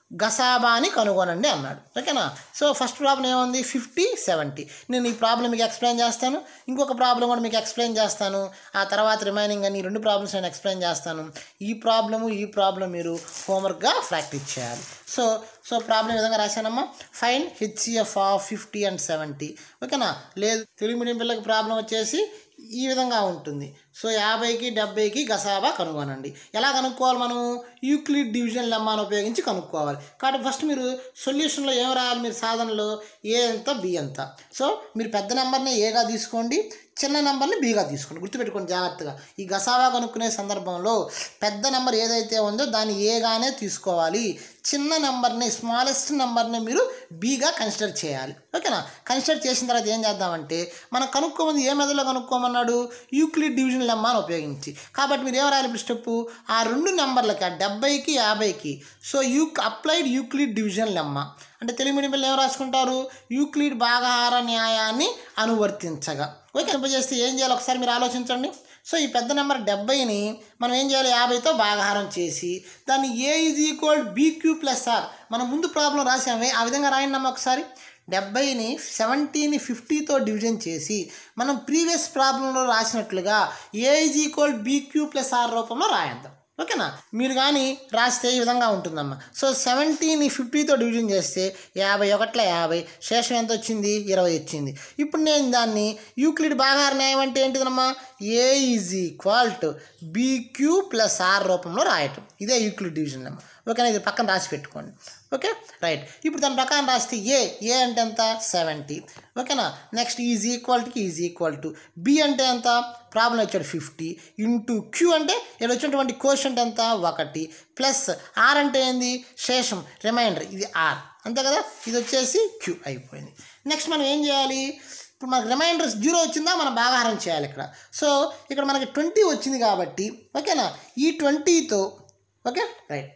గసాబాని కనుగొనండి అన్నాడు ఓకేనా సో ఫస్ట్ ప్రాబ్లం ఏముంది ఫిఫ్టీ సెవెంటీ నేను ఈ ప్రాబ్లం మీకు ఎక్స్ప్లెయిన్ చేస్తాను ఇంకొక ప్రాబ్లం కూడా మీకు ఎక్స్ప్లెయిన్ చేస్తాను ఆ తర్వాత రిమైనింగ్ అని ఈ రెండు ప్రాబ్లమ్స్ నేను ఎక్స్ప్లెయిన్ చేస్తాను ఈ ప్రాబ్లము ఈ ప్రాబ్లం మీరు హోంవర్క్గా ప్రాక్టీస్ చేయాలి సో సో ప్రాబ్లం ఈ విధంగా రాశానమ్మా find HCF of fifty and seventy ఓకేనా లేదు తెలుగు మీడియం పిల్లలకి ప్రాబ్లం వచ్చేసి ఈ విధంగా ఉంటుంది సో యాభైకి డెబ్బైకి గసాబా కనుగొనండి ఎలా కనుక్కోవాలి మనం యూక్లిడ్ డివిజన్ లెమ్మాను ఉపయోగించి కనుక్కోవాలి కాబట్టి ఫస్ట్ మీరు సొల్యూషన్లో ఏం రాయాలి మీరు సాధనలో ఏ ఎంత బి ఎంత సో మీరు పెద్ద నెంబర్ని ఏగా తీసుకోండి చిన్న నెంబర్ని బీగా తీసుకోండి గుర్తుపెట్టుకోండి జాగ్రత్తగా ఈ గసావా కనుక్కునే సందర్భంలో పెద్ద నెంబర్ ఏదైతే ఉందో దాన్ని ఏగానే తీసుకోవాలి చిన్న నెంబర్ని స్మాలెస్ట్ నెంబర్ని మీరు బీగా కన్సిడర్ చేయాలి ఓకేనా కన్సిడర్ చేసిన తర్వాత ఏం చేద్దామంటే మనం కనుక్కోమంది ఏ మెదడులో కనుక్కోమన్నాడు యూక్లిడ్ డివిజన్ లెమ్మ అని ఉపయోగించి కాబట్టి మీరు ఏం రాయాలి ఇప్పుడు స్టెప్ ఆ రెండు నెంబర్లకి ఆ డెబ్బైకి యాభైకి so you applied Euclid division lemma అంటే తెలుగు మీడియం పిల్లలు ఏం రాసుకుంటారు యూక్లిడ్ భాగాహార న్యాయాన్ని అనువర్తించగా ఓకే చేస్తే ఏం చేయాలి ఒకసారి మీరు ఆలోచించండి సో ఈ పెద్ద నెంబర్ డెబ్బైని మనం ఏం చేయాలి యాభైతో భాగాహారం చేసి దాన్ని a is equal BQ plus r మనం ముందు ప్రాబ్లం రాసామే ఆ విధంగా రాయండి అమ్మ ఒకసారి డెబ్బైని సెవెంటీని ఫిఫ్టీతో డివిజన్ చేసి మనం ప్రీవియస్ ప్రాబ్లంలో రాసినట్లుగా a is equal BQ plus r రూపంలో రాయందాం ఓకేనా మీరు కానీ రాస్తే ఈ విధంగా ఉంటుందమ్మా సో సెవెంటీని ఫిఫ్టీతో డివిజన్ చేస్తే యాభై ఒకట్ల యాభై శేషం ఎంత వచ్చింది ఇరవై వచ్చింది ఇప్పుడు నేను దాన్ని యూక్లిడ్ భాగాహార న్యాయం అంటే ఏంటిదమ్మా a is equal to BQ plus r రూపంలో రాయటం ఇదే యూక్లిడ్ డివిజన్ అమ్మా ఓకేనా ఇది పక్కన రాసి పెట్టుకోండి ఓకే రైట్ ఇప్పుడు దాని ప్రకారం రాస్తే ఏ ఏ అంటే ఎంత సెవెంటీ ఓకేనా నెక్స్ట్ ఈజ్ ఈక్వాలిటీకి ఈజ్ ఈక్వల్ టు బి అంటే ఎంత ప్రాబ్లం వచ్చాడు ఫిఫ్టీ ఇంటూ క్యూ అంటే ఇక్కడ వచ్చినటువంటి కోషంట్ ఎంత ఒకటి ప్లస్ ఆర్ అంటే ఏంది శేషం రిమైండర్ ఇది ఆర్ అంతే కదా ఇది వచ్చేసి క్యూ అయిపోయింది నెక్స్ట్ మనం ఏం చేయాలి ఇప్పుడు మనకు రిమైండర్స్ జీరో వచ్చిందా మనం భాగాహారం చేయాలి ఇక్కడ సో ఇక్కడ మనకి ట్వంటీ వచ్చింది కాబట్టి ఓకేనా ఈ ట్వంటీతో ఓకే రైట్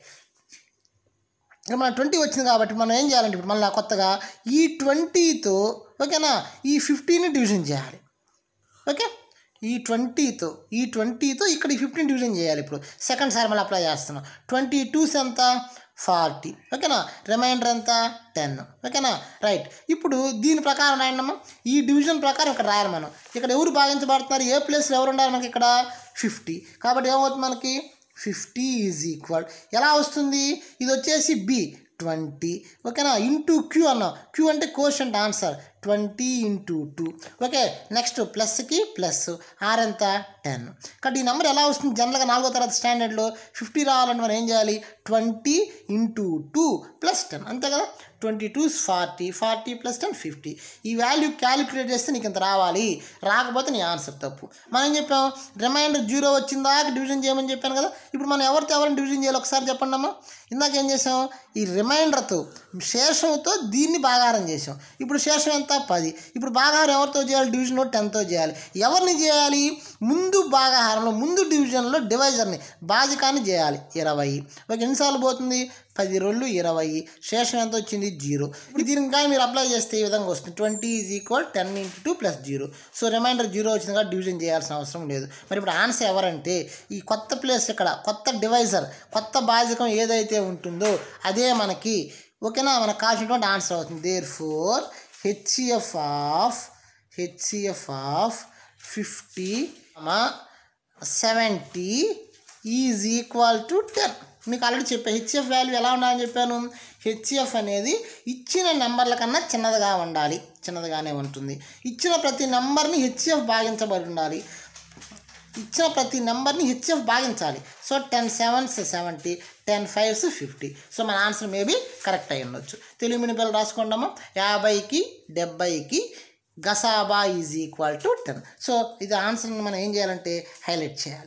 ఇక్కడ మన ట్వంటీ వచ్చింది కాబట్టి మనం ఏం చేయాలంటే ఇప్పుడు మళ్ళీ కొత్తగా ఈ ట్వంటీతో ఓకేనా ఈ ఫిఫ్టీని డివిజన్ చేయాలి ఓకే ఈ ట్వంటీతో ఈ ట్వంటీతో ఇక్కడ ఈ ఫిఫ్టీన్ డివిజన్ చేయాలి ఇప్పుడు సెకండ్ సారి మళ్ళీ అప్లై చేస్తున్నాం ట్వంటీ టూస్ ఎంత ఫార్టీ ఓకేనా రిమైండర్ ఎంత టెన్ ఓకేనా రైట్ ఇప్పుడు దీని ప్రకారం రాయండమ్మా ఈ డివిజన్ ప్రకారం ఇక్కడ రాయాలి మనం ఇక్కడ ఎవరు భాగించబడుతున్నారు ఏ ప్లేస్లో ఎవరు ఉండాలి మనకి ఇక్కడ ఫిఫ్టీ కాబట్టి ఏమవుతుంది మనకి ఫిఫ్టీ ఈజ్ ఈక్వల్ ఎలా వస్తుంది ఇది వచ్చేసి బి ట్వంటీ ఓకేనా ఇంటూ క్యూ అన్నాం క్యూ అంటే question answer twenty into two okay next ప్లస్కి ప్లస్ ఆర్ ఎంత టెన్ కాబట్టి ఈ నెంబర్ ఎలా వస్తుంది జనరల్గా నాలుగో తరగతి స్టాండర్డ్లో ఫిఫ్టీ రావాలంటే మనం ఏం చేయాలి twenty into two plus ten అంతే కదా twenty two forty forty plus ten fifty ఈ వాల్యూ క్యాలిక్యులేట్ చేస్తే నీకు ఇంత రావాలి రాకపోతే నీ ఆన్సర్ తప్పు మనం ఏం చెప్పాం రిమైండర్ జీరో వచ్చిందాక డివిజన్ చేయమని చెప్పాను కదా ఇప్పుడు మనం ఎవరితో ఎవరిని డివిజన్ చేయాలి ఒకసారి చెప్పండి అమ్మా ఇందాక ఏం చేసాం ఈ రిమైండర్తో శేషంతో దీన్ని భాగాహారం చేసాం ఇప్పుడు శేషం ఎంత పది ఇప్పుడు భాగాహారం ఎవరితో చేయాలి డివిజన్లో టెన్తో చేయాలి ఎవరిని చేయాలి ముందు భాగాహారంలో ముందు డివిజన్లో డివైజర్ని బాజికాన్ని చేయాలి ఇరవై ఒక ఎన్నిసార్లు పోతుంది పది రెండు ఇరవై శేషం ఎంత వచ్చింది జీరో ఇప్పుడు దీనికి కానీ మీరు అప్లై చేస్తే ఈ విధంగా వస్తుంది twenty is equal ten into two plus zero so remainder zero వచ్చింది కాబట్టి డివిజన్ చేయాల్సిన అవసరం లేదు మరి ఇప్పుడు ఆన్సర్ ఎవరంటే ఈ కొత్త ప్లేస్ ఇక్కడ కొత్త డివైజర్ కొత్త బాజకం ఏదైతే ఉంటుందో అదే మనకి ఓకేనా మనకు కావాల్సినటువంటి ఆన్సర్ అవుతుంది therefore HCF of HCF of fifty seventy is equal to ten మీకు ఆల్రెడీ చెప్పాను హెచ్ఎఫ్ వాల్యూ ఎలా ఉండాలని చెప్పాను హెచ్ఎఫ్ అనేది ఇచ్చిన నెంబర్ల కన్నా చిన్నదిగా ఉండాలి చిన్నదిగానే ఉంటుంది ఇచ్చిన ప్రతి నెంబర్ని హెచ్ఎఫ్ భాగించబడి ఉండాలి ఇచ్చిన ప్రతి నెంబర్ని హెచ్ఎఫ్ భాగించాలి so ten sevens seventy ten fives fifty so మన ఆన్సర్ మేబీ కరెక్ట్ అయి ఉండొచ్చు తెలుగు మినిపల్ రాసుకుంటాము యాభైకి డెబ్బైకి గసాబా is equal to ten so ఇది ఆన్సర్ని మనం ఏం చేయాలంటే హైలైట్ చేయాలి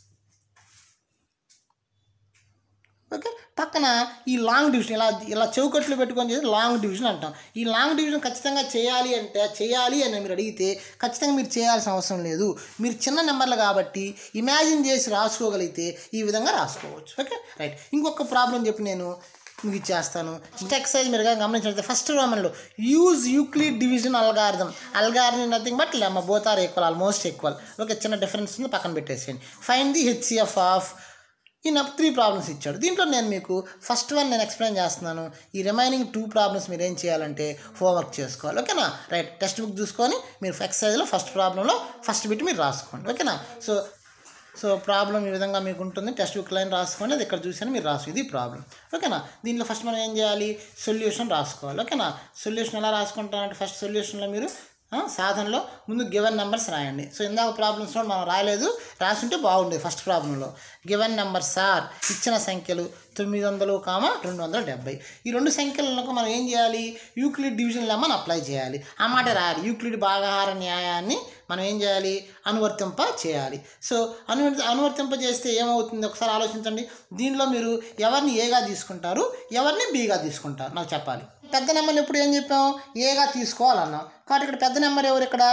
ఓకే పక్కన ఈ లాంగ్ డివిజన్ ఇలా ఇలా చౌకట్లు పెట్టుకొని చేసి లాంగ్ డివిజన్ అంటాం ఈ లాంగ్ డివిజన్ ఖచ్చితంగా చేయాలి అంటే చేయాలి అని మీరు అడిగితే ఖచ్చితంగా మీరు చేయాల్సిన అవసరం లేదు మీరు చిన్న నెంబర్లు కాబట్టి ఇమాజిన్ చేసి రాసుకోగలిగితే ఈ విధంగా రాసుకోవచ్చు ఓకే రైట్ ఇంకొక ప్రాబ్లం చెప్పి నేను మీకు ఇచ్చేస్తాను నెక్స్ట్ ఎక్సైజ్ మీరు కానీ గమనించినట్లయితే ఫస్ట్ రోమన్లో use Euclid division algorithm algorithm nothing but lemma both are equal almost equal okay చిన్న డిఫరెన్స్ ఉంది పక్కన పెట్టేసేయండి ఫైన్ ది హెచ్సిఎఫ్ ఆఫ్ ఈ నాకు త్రీ ప్రాబ్లమ్స్ ఇచ్చాడు దీంట్లో నేను మీకు ఫస్ట్ వన్ నేను ఎక్స్ప్లెయిన్ చేస్తున్నాను ఈ రిమైనింగ్ టూ ప్రాబ్లమ్స్ మీరు ఏం చేయాలంటే హోంవర్క్ చేసుకోవాలి ఓకేనా రైట్ టెక్స్ట్ బుక్ చూసుకొని మీరు ఎక్సర్సైజ్లో ఫస్ట్ ప్రాబ్లంలో ఫస్ట్ బిట్ మీరు రాసుకోండి ఓకేనా సో సో ప్రాబ్లం ఈ విధంగా మీకు ఉంటుంది టెక్స్ట్ బుక్ లైన్ రాసుకోండి అది ఇక్కడ చూసాను మీరు రాసు ఇది ప్రాబ్లం ఓకేనా దీంట్లో ఫస్ట్ మనం ఏం చేయాలి సొల్యూషన్ రాసుకోవాలి ఓకేనా సొల్యూషన్ ఎలా రాసుకుంటారంటే ఫస్ట్ సొల్యూషన్లో మీరు ఆ, సాధనలో ముందు గివెన్ నెంబర్స్ రాయండి సో ఇందాక ప్రాబ్లమ్స్లో మనం రాయలేదు రాసుంటే బాగుండేది ఫస్ట్ ప్రాబ్లంలో గివెన్ నెంబర్స్ ఆర్ ఇచ్చిన సంఖ్యలు తొమ్మిది వందలు కామ రెండు వందల డెబ్బై ఈ రెండు సంఖ్యలకు మనం ఏం చేయాలి యూక్లిడ్ డివిజన్ లెమ్మని అప్లై చేయాలి ఆ మాట రాయాలి యూక్లిడ్ భాగాహార న్యాయాన్ని మనం ఏం చేయాలి అనువర్తింప చేయాలి సో అను అనువర్తింప చేస్తే ఏమవుతుంది ఒకసారి ఆలోచించండి దీనిలో మీరు ఎవరిని ఏగా తీసుకుంటారు ఎవరిని బీగా తీసుకుంటారు నాకు చెప్పాలి పెద్ద నెంబర్ని ఎప్పుడు ఏం చెప్పాం ఏగా తీసుకోవాలన్నాం కాబట్టి ఇక్కడ పెద్ద నెంబర్ ఎవరు ఇక్కడ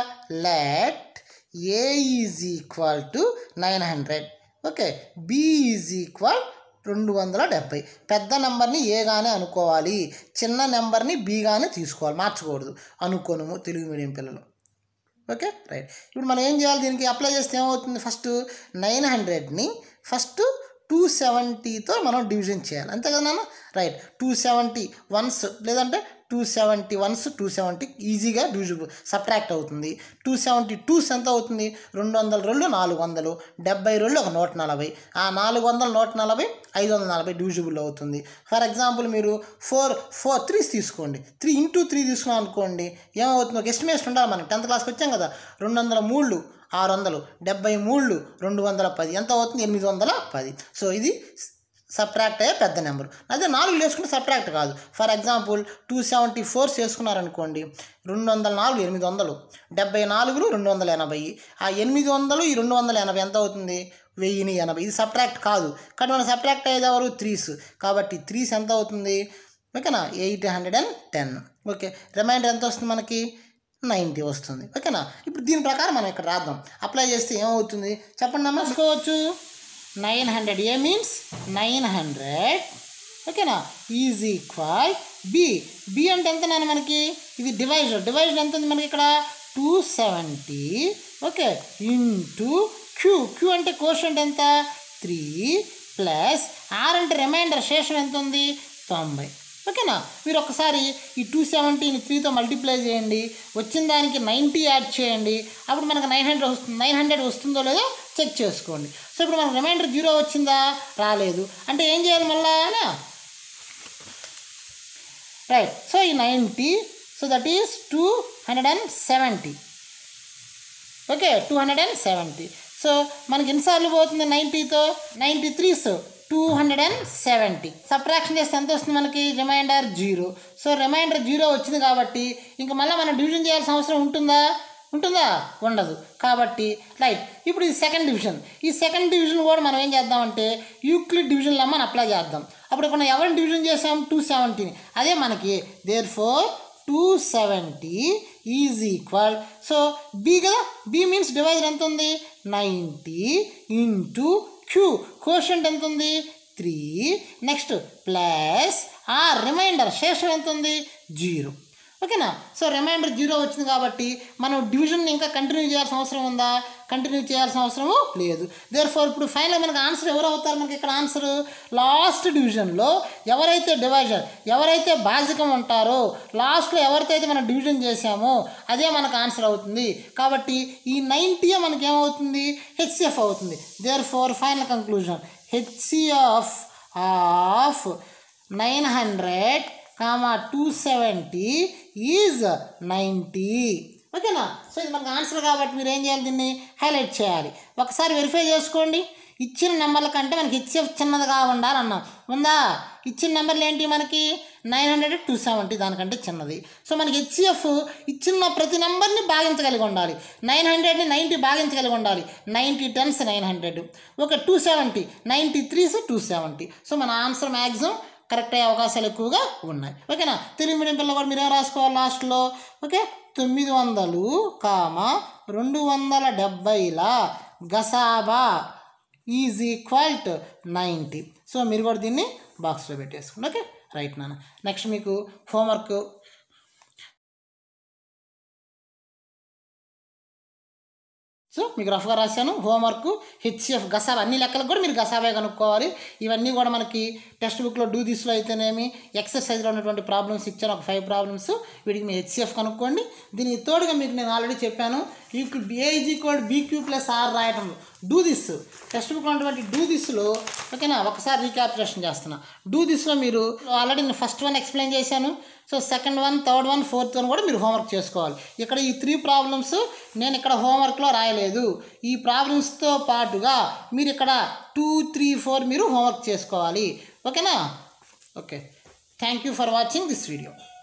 let a is equal to nine hundred okay b is equal రెండు వందల డెబ్బై పెద్ద నెంబర్ని ఏగానే అనుకోవాలి చిన్న నెంబర్ని బీగానే తీసుకోవాలి మార్చకూడదు అనుకోను తెలుగు మీడియం పిల్లలు ఓకే రైట్ ఇప్పుడు మనం ఏం చేయాలి దీనికి అప్లై చేస్తే ఏమవుతుంది ఫస్ట్ నైన్ హండ్రెడ్ని ఫస్ట్ టూ సెవెంటీతో మనం డివిజన్ చేయాలి అంతే కదా నాన్న రైట్ టూ సెవెంటీ వన్స్ లేదంటే two seventy ones two seventy ఈజీగా డివిజిబుల్ సబ్ట్రాక్ట్ అవుతుంది టూ సెవెంటీ టూస్ ఎంత అవుతుంది రెండు వందల రెండు నాలుగు వందలు డెబ్బై రెండు ఒక నూట నలభై ఆ నాలుగు వందల నూట నలభై ఐదు వందల నలభై డివిజిబుల్ అవుతుంది ఫర్ ఎగ్జాంపుల్ మీరు ఫోర్ ఫోర్ త్రీస్ తీసుకోండి త్రీ ఇంటూ త్రీ తీసుకున్నాం అనుకోండి ఏమవుతుంది ఒక ఎస్టిమేషన్ ఉండాలి మనం టెన్త్ క్లాస్కి వచ్చాం కదా రెండు వందల మూడు ఆరు వందలు డెబ్బై మూడు రెండు వందల పది ఎంత అవుతుంది ఎనిమిది వందల పది సో ఇది సబ్ట్రాక్ట్ అయ్యే పెద్ద నెంబర్ అదే నాలుగు వేసుకుంటే సబ్ట్రాక్ట్ కాదు for example two seventy fours వేసుకున్నారనుకోండి రెండు వందల నాలుగు ఎనిమిది వందలు డెబ్బై నాలుగులు రెండు వందల ఎనభై ఆ ఎనిమిది వందలు ఈ రెండు వందల ఎనభై ఎంత అవుతుంది వెయ్యిని ఎనభై ఇది సబ్ట్రాక్ట్ కాదు కానీ మనం సబ్ట్రాక్ట్ అయ్యేది ఎవరు త్రీస్ కాబట్టి త్రీస్ ఎంత అవుతుంది ఓకేనా eight hundred and ten okay remainder ఎంత వస్తుంది మనకి నైంటీ వస్తుంది ఓకేనా ఇప్పుడు దీని ప్రకారం మనం ఇక్కడ రాద్దాం అప్లై చేస్తే ఏమవుతుంది చెప్పండి అమ్మా తీసుకోవచ్చు nine hundred a means nine hundred ఓకేనా ఈజ్ ఈక్వల్ బి బి అంటే ఎంత నాన్న మనకి ఇది డివైజర్ డివైజర్ ఎంత ఉంది మనకి ఇక్కడ two seventy okay into q q అంటే కోషంట్ ఎంత త్రీ ప్లస్ ఆర్ అంటే రిమైండర్ శేషం ఎంత ఉంది తొంభై ఓకేనా మీరు ఒకసారి ఈ టూ సెవెంటీని త్రీతో మల్టిప్లై చేయండి వచ్చిన దానికి నైంటీ యాడ్ చేయండి అప్పుడు మనకు నైన్ హండ్రెడ్ వస్తుంది నైన్ హండ్రెడ్ వస్తుందో లేదో చెక్ చేసుకోండి సో ఇప్పుడు మనకు రిమైండర్ జీరో వచ్చిందా రాలేదు అంటే ఏం చేయాలి మళ్ళా రైట్ సో ఈ ninety so that is two hundred and seventy okay two hundred and seventy so మనకి ఎన్నిసార్లు పోతుంది నైంటీతో ninety threes two hundred and seventy subtraction చేస్తే ఎంత వస్తుంది మనకి remainder zero so remainder zero వచ్చింది కాబట్టి ఇంకా మళ్ళీ మనం డివిజన్ చేయాల్సిన అవసరం ఉంటుందా ఉంటుందా ఉండదు కాబట్టి రైట్ ఇప్పుడు ఇది సెకండ్ డివిజన్ ఈ సెకండ్ డివిజన్ కూడా మనం ఏం చేద్దామంటే యూక్లిడ్ డివిజన్లో మనం అప్లై చేద్దాం అప్పుడు మనం ఎవరిని డివిజన్ చేసాం టూ సెవెంటీని అదే మనకి therefore two seventy is equal so b కదా బి మీన్స్ డివైజర్ ఎంత ఉంది నైంటీ ఇంటూ క్యూ కోషంట్ ఎంత ఉంది త్రీ నెక్స్ట్ ప్లస్ ఆ రిమైండర్ శేషం ఎంత ఉంది జీరో ఓకేనా సో రిమైండర్ జీరో వచ్చింది కాబట్టి మనం డివిజన్ ఇంకా కంటిన్యూ చేయాల్సిన అవసరం ఉందా కంటిన్యూ చేయాల్సిన అవసరము లేదు దేర్ ఫోర్ ఇప్పుడు ఫైనల్ మనకి ఆన్సర్ ఎవరు అవుతారు మనకి ఇక్కడ ఆన్సర్ లాస్ట్ డివిజన్లో ఎవరైతే డివైజర్ ఎవరైతే భాజకం ఉంటారో లాస్ట్లో ఎవరితో అయితే మనం డివిజన్ చేసామో అదే మనకు ఆన్సర్ అవుతుంది కాబట్టి ఈ నైంటీ మనకి ఏమవుతుంది హెచ్సిఎఫ్ అవుతుంది therefore final conclusion HCF of nine hundred comma two seventy is ninety ఓకేనా సో ఇది మనకు ఆన్సర్ కాబట్టి మీరు ఏం చేయాలి దీన్ని హైలైట్ చేయాలి ఒకసారి వెరిఫై చేసుకోండి ఇచ్చిన నెంబర్ల కంటే మనకి హెచ్ఎఫ్ చిన్నదిగా ఉండాలన్నాం ఉందా ఇచ్చిన నెంబర్లు ఏంటి మనకి నైన్ హండ్రెడ్ టూ సెవెంటీ దానికంటే చిన్నది సో మనకి హెచ్సిఎఫ్ ఇచ్చిన ప్రతి నెంబర్ని భాగించగలిగి ఉండాలి నైన్ హండ్రెడ్ని నైంటీ భాగించగలిగి ఉండాలి నైంటీ టెన్స్ నైన్ హండ్రెడ్ ఒక two seventy ninety threes two seventy so మన ఆన్సర్ మ్యాక్సిమం కరెక్ట్ అయ్యే అవకాశాలు ఎక్కువగా ఉన్నాయి ఓకేనా తెలుగు మీడియం పిల్లలు కూడా మీరు ఏం రాసుకోవాలి లాస్ట్లో ఓకే తొమ్మిది వందలు కామ రెండు వందల డెబ్బైల గసాబా is equal to ninety so మీరు కూడా దీన్ని బాక్స్లో పెట్టేసుకోండి ఓకే రైట్ నాన్న నెక్స్ట్ మీకు హోంవర్క్ సో మీకు రఫ్గా రాశాను హోంవర్క్ హెచ్సిఎఫ్ గసాబ్ అన్ని లెక్కలకు కూడా మీరు గసాబే కనుక్కోవాలి ఇవన్నీ కూడా మనకి టెక్స్ట్ బుక్లో డూ దిస్లో అయితేనేమి ఎక్సర్సైజ్లో ఉన్నటువంటి ప్రాబ్లమ్స్ ఇచ్చాను ఒక ఫైవ్ ప్రాబ్లమ్స్ వీటికి మీ హెచ్సిఎఫ్ కనుక్కోండి దీనికి తోడుగా మీకు నేను ఆల్రెడీ చెప్పాను మీకు a is equal BQ plus R రాయటం డూ దిస్ టెక్స్ట్ బుక్లో ఉన్నటువంటి డూ దిస్లో ఓకేనా ఒకసారి రీక్యాపిటేషన్ చేస్తున్నా డూ దిస్లో మీరు ఆల్రెడీ నేను ఫస్ట్ వన్ ఎక్స్ప్లెయిన్ చేశాను so second one third one fourth one కూడా మీరు హోంవర్క్ చేసుకోవాలి ఇక్కడ ఈ త్రీ ప్రాబ్లమ్స్ నేను ఇక్కడ హోంవర్క్లో రాయలేదు ఈ ప్రాబ్లమ్స్తో పాటుగా మీరు ఇక్కడ టూ త్రీ ఫోర్ మీరు హోంవర్క్ చేసుకోవాలి ఓకేనా okay thank you for watching this video